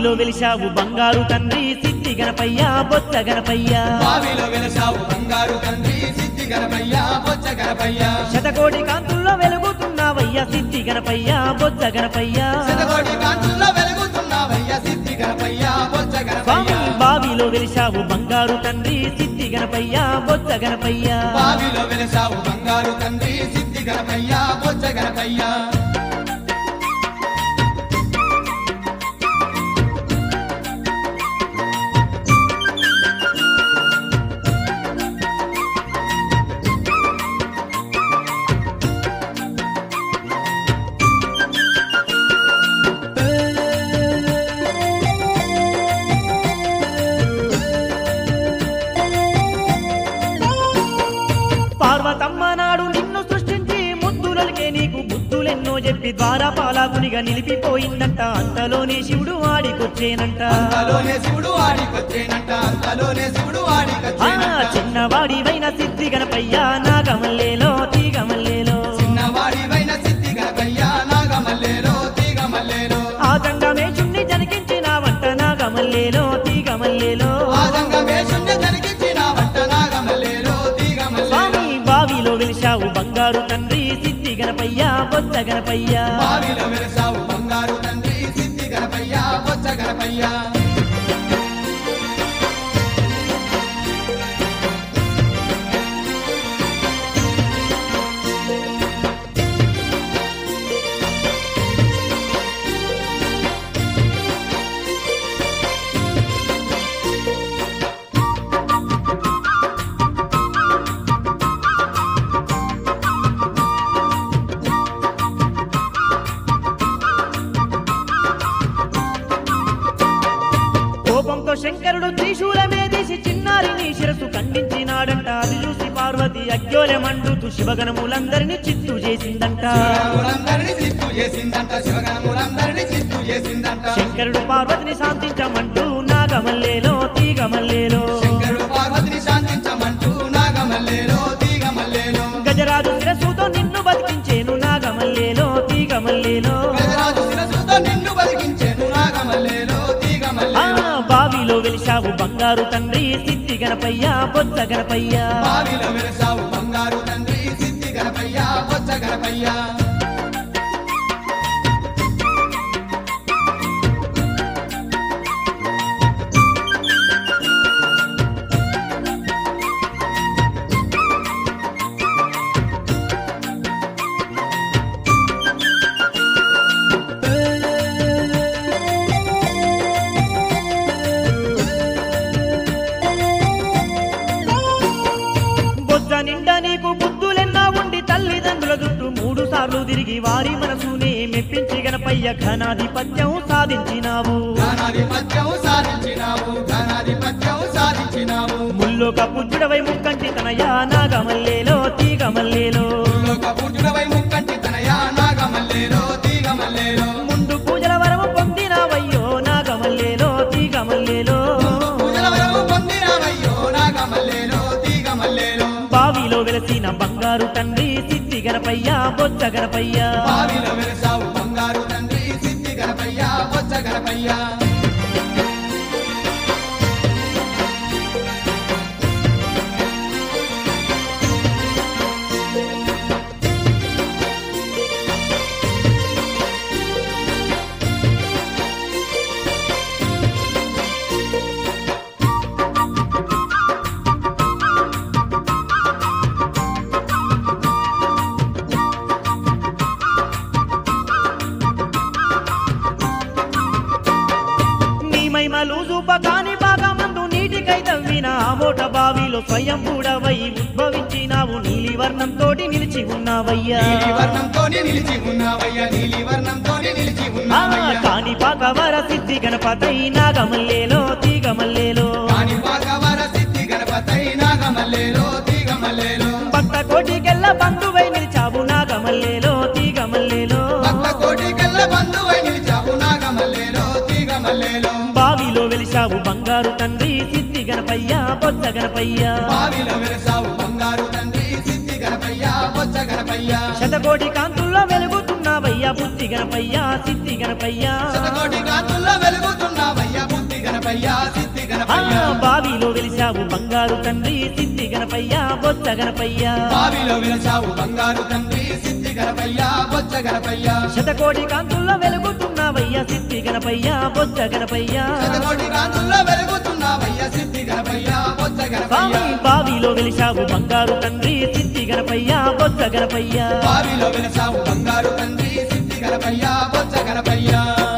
బావిలో వెలిశావు బంగారు తండ్రి సిద్ధి గణపయ్య బొచ్చ గణపయ్య బావిలో వెలసావు బంగారు తండ్రి సిద్ధి గణపయ్య బొచ్చ గణపయ్య శతకోటి కాంతుల్లో వెలుగుతున్నావయ్య సిద్ధి గణపయ్య బొచ్చ గణపయ్య శతకోటి కాంతుల్లో వెలుగుతున్నావయ్య సిద్ధి గణపయ్య బొచ్చ స్వామి గణపయ్య బావిలో వెలిశావు బంగారు తండ్రి సిద్ధి గణపయ్య బొచ్చ గణపయ్య బావిలో వెలసావు బంగారు తండ్రి సిద్ధి గణపయ్య బొచ్చ గణపయ్య పార్వతమ్మ నాడు నిన్ను సృష్టించి ముద్దులకే నీకు బుద్ధులెన్నో చెప్పి ద్వారా పాలాకునిగా నిలిపిపోయిందంట అంతలోనే శివుడు ఆడికొచ్చేనంట అంతలోనే శివుడు ఆడికొచ్చేనంట అంతలోనే శివుడు ఆ ఆడికొచ్చేనంట చిన్నవాడివైన సిద్ధి గణపయ్య నాగమల్లేలో తీగమల్లేలో చిన్నవాడివైన సిద్ధి గణపయ్య నాగమల్లేలో తీగమల్లేలో ఆ జంగమేశుణ్ణి జనికించినావంట నాగమల్లేలో తీగమల్లేలో ఆదంగ వేషుణ్ణి జరిగించిన వంట నాగమల్లేలో తీగమల్లేలో స్వామి బావిలో వెలిశావు బంగారు తండ్రి సిద్ధి గణపయ్య బొచ్చ గణపయ్య బావిలో వెలసావు బంగారు తండ్రి సిద్ధి గణపయ్య బొచ్చ గణపయ్య కోపంతో శంకరుడు త్రిశూలమే తీసి చిన్నారిని శిరసు ఖండించినాడంట అది చూసి పార్వతి అగ్యోలె మండుతూ శివగణములందరినీ చిత్తు చేసిందంట శివగణములందరినీ చిత్తు చేసిందంట శివగణములందరినీ చిత్తు చేసిందంట శంకరుడు పార్వతిని శాంతించమంటూ నాగమల్లేలో తీగమల్లేలో శంకరుడు పార్వతిని శాంతించమంటూ నాగమల్లేలో తీగమల్లేలో గజరాజు శిరస్సుతో నిన్ను బతికించేను నాగమల్లేలో తీగమల్లేలో గజరాజు శిరస్సుతో నిన్ను బలికించెను నాగమల్లేలో ఆ తీగమల్లేలో బావిలో వెలిశావు బంగారు తండ్రి సిద్ధి గణపయ్య బొచ్చ గణపయ్య బావిలో వెలసావు బంగారు తండ్రి సిద్ధి గణపయ్య బొచ్చ గణపయ్య బొజ్జ నిండా నీకు బుద్ధులెన్నా ఉండి తల్లిదండ్రుల చుట్టూ మూడు సార్లు తిరిగి వారి మనసునే మెప్పించి గణపయ్య ఘనాధిపత్యం సాధించినావు ఘనాధిపత్యం సాధించినావు ఘనాధిపత్యం సాధించినావు ముల్లోక పుజ్జుడవై ముక్కంటి తనయా నాగమల్లేలో తీగమల్లేలో లోక పూజుడవై ముక్కంటి తనయా నాగమల్లేలో తీగమల్లేలో ముందు పూజల వరము పొందినావయ్యో నాగమల్లేలో తీగమల్లేలో పూజల వరము పొందినావయ్యో నాగమల్లేలో తీగమల్లేలో బావిలో వెలసిన బంగారు తండ్రి సిద్ధి గణపయ్య బొచ్చ గణపయ్య బావిలో వెలసావు బంగారు తండ్రి సిద్ధి గణపయ్య బొచ్చ గణపయ్య నీ మహిమలు చూపకాని బాగా మందు నీటికై తవ్విన ఆ మోట బావిలో స్వయం కూడవై ఉద్భవించినావు నీలి వర్ణంతోటి నిలిచి ఉన్నావయ్యా నీలి వర్ణంతోనే నిలిచి ఉన్నావయ్యా నీలి వర్ణంతోనే నిలిచి ఆ, ఉన్నావయ్యా కాని పాకవర సిద్ధి గణపతై నాగమల్లేలో తీగమల్లేలో కాని పాకవర సిద్ధి గణపతై నాగమల్లేలో తీగమల్లేలో భక్త కోటికెల్ల బంధువై నిలిచావు నాగమల్లేలో తీగమల్లేలో భక్త కోటి కల్ల బంధువై నిలిచావు నాగమల్లేలో తీగమల్లేలో బావిలో వెలిశావు బంగారు తండ్రి సిద్ధి గణపయ్య బొచ్చ గణపయ్య బావిలో వెలసావు బంగారు తండ్రి సిద్ధి గణపయ్య బొచ్చ గణపయ్య శతకోటి కాంతుల్లో వెలుగుతున్నావయ్య బుద్ధి గణపయ్య సిద్ధి గణపయ్య శతకోటి కాంతుల్లో వెలుగుతున్నావయ్యా బుద్ధి గణపయ్య సిద్ధి ఆ, గణపయ్య బావిలో వెలిసావు బంగారు తండ్రి సిద్ధి గణపయ్య బొచ్చ గణపయ్య బావిలో వెలసావు బంగారు తండ్రి సిద్ధి గణపయ్య బొచ్చ గణపయ్య శతకోటి కాంతుల్లో వెలుగుతున్నావయ్య సిద్ధి గణపయ్య బొచ్చ గణపయ్య శతకోటి కాంతుల్లో వెలుగుతున్నావయ్యా సిద్ధి గణపయ్య బొచ్చ స్వామి గణపయ్య బావిలో వెలిసావు బంగారు తండ్రి సిద్ధి గణపయ్య బొచ్చ గణపయ్య బావిలో వెలసావు బంగారు తండ్రి సిద్ధి గణపయ్య బొచ్చ గణపయ్య